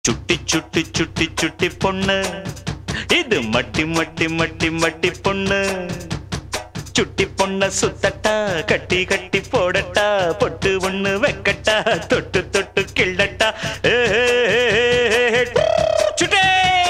சுட்டி சுட்டி சுட்டி சுட்டி பொண்ணு இது மட்டி மட்டி மட்டி மட்டி பொண்ணு சுட்டி பொண்ண சுத்தட்டா கட்டி கட்டி போடட்டா பொட்டு ஒண்ணு வைக்கட்டா தொட்டு தொட்டு கிள்ளட்டா ஏ, சுட்டே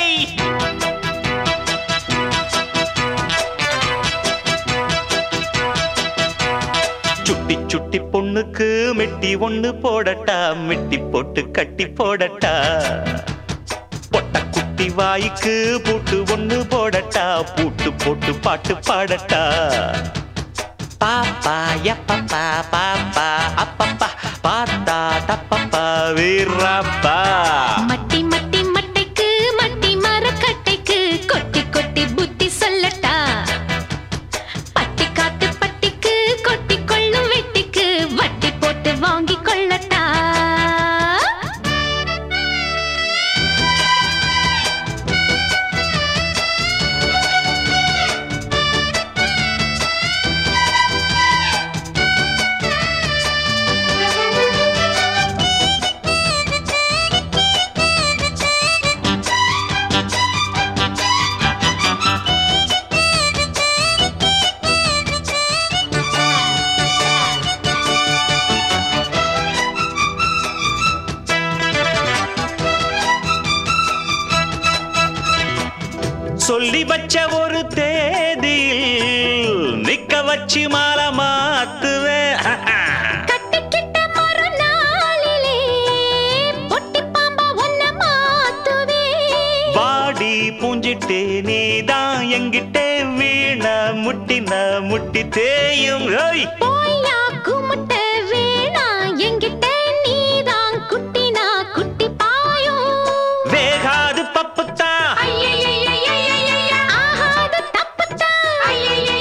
சுட்டி சுட்டி பொண்ணுக்கு மெட்டி ஒண்ணு போடட்டா மெட்டி போட்டு கட்டி போடட்டா பொட்ட குட்டி வாய்க்கு பூட்டு ஒண்ணு போடட்டா பூட்டு போட்டு பாட்டு பாடட்டா பாப்பா எப்பப்பா பாப்பா அப்பப்பா பாத்தா தப்பப்பா வீரப்பா மட்டி மட்டி மட்டைக்கு மட்டி மரக்கட்டைக்கு கொட்டி கொட்டி புத்தி சொல்லட்டா பட்டி காட்டு பட்டிக்கு கொட்டி கொள்ளும் வெட்டிக்கு வட்டி போட்டு வாங்கி கொள்ளட்டா சொல்லி வச்ச ஒரு தேதியில் நிக்க வச்சு மாலை மாத்துவேன் கட்டிக்கிட்ட மறுநாளிலே பொட்டி பாம்பா ஒன்ன மாத்துவே வாடி பூஞ்சிட்டே நீதான் எங்கிட்டே வீண முட்டின முட்டி தேயும் ஹோய் போய்யா குமுட்ட வேணா என்கிட்ட நீதான் குட்டினா குட்டி பாயும் வேகாது பப்புத்தான் ஆகாது தப்புத்தான்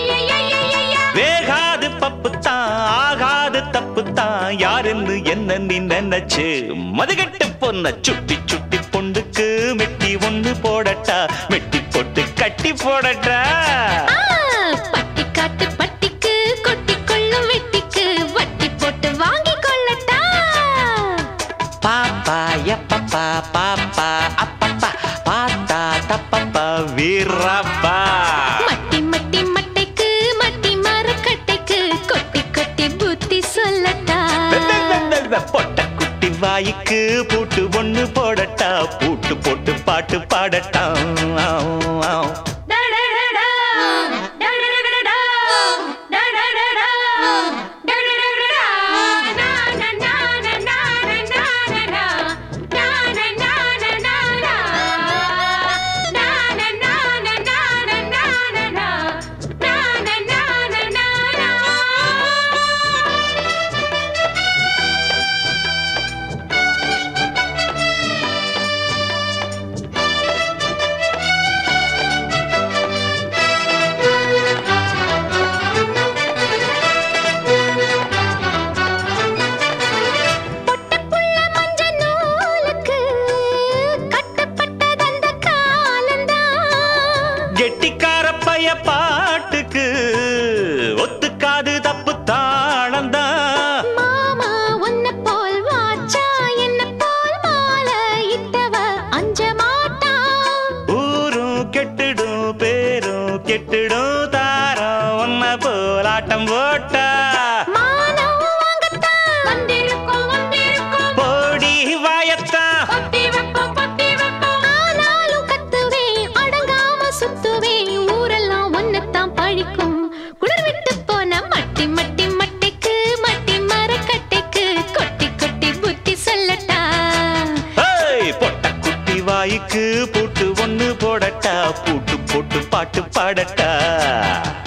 வேகாது பப்புத்தான் ஆகாது தப்புத்தான் யாருன்னு என்ன நீ நினைச்சு மதுகட்டு பொண்ண சுட்டி சுட்டி பொண்ணுக்கு மெட்டி ஒண்ணு போடட்டா மெட்டி போட்டு கட்டி போடட்டா ஆ, பட்டி காட்டு பட்டிக்கு கொட்டி கொள்ளும் வெட்டிக்கு வட்டி போட்டு வாங்கி கொள்ளட்டா பாப்பா எப்பப்பா பாப்பா அப்பப்பா பாத்தா தப்பப்பா வீரப்பா மட்டி மட்டி மட்டைக்கு மட்டி மரக்கட்டைக்கு கொட்டி கொட்டி புத்தி சொல்லட்டா பொட்ட குட்டி வாய்க்கு பூட்டு ஒண்ணு போடட்டா பூட்டு போட்டு பாட்டு பாடட்டா பொட்டப்புள்ள மஞ்ச நூலுக்கு கட்டப்பட்டதந்த காலந்தான் கெட்டிக்கார பைய பாட்டுக்கு ஒத்துக்காது தப்பு தாளந்தான் மாமா உன்னை போல் வாச்சா என்ன போல் மாலை இட்டவ அஞ்ச மாட்டா ஊரும் கெட்டுடும் பேரும் கெட்டுடும் தாரம் ஒன்ன போலாட்டம் போட்டா மானம் வாங்கத்தான் வந்திருக்கோம் வந்திருக்கோம் போடி வாயத்தான் பொத்தி வைப்போம் பொத்தி வைப்போம் ஆனாலும் கத்துவேன் அடங்காம சுத்துவேன் ஊரெல்லாம் ஒன்னத்தான் பழிக்கும் குளிர் விட்டு போன மட்டி மட்டி மட்டைக்கு மட்டி மரக்கட்டைக்கு கொட்டி கொட்டி புத்தி சொல்லட்டா ஏய், பொட்ட குட்டி வாய்க்கு பூட்டு ஒண்ணு போடட்டா பூட்டு போட்டு பாட்டு பாடட்டா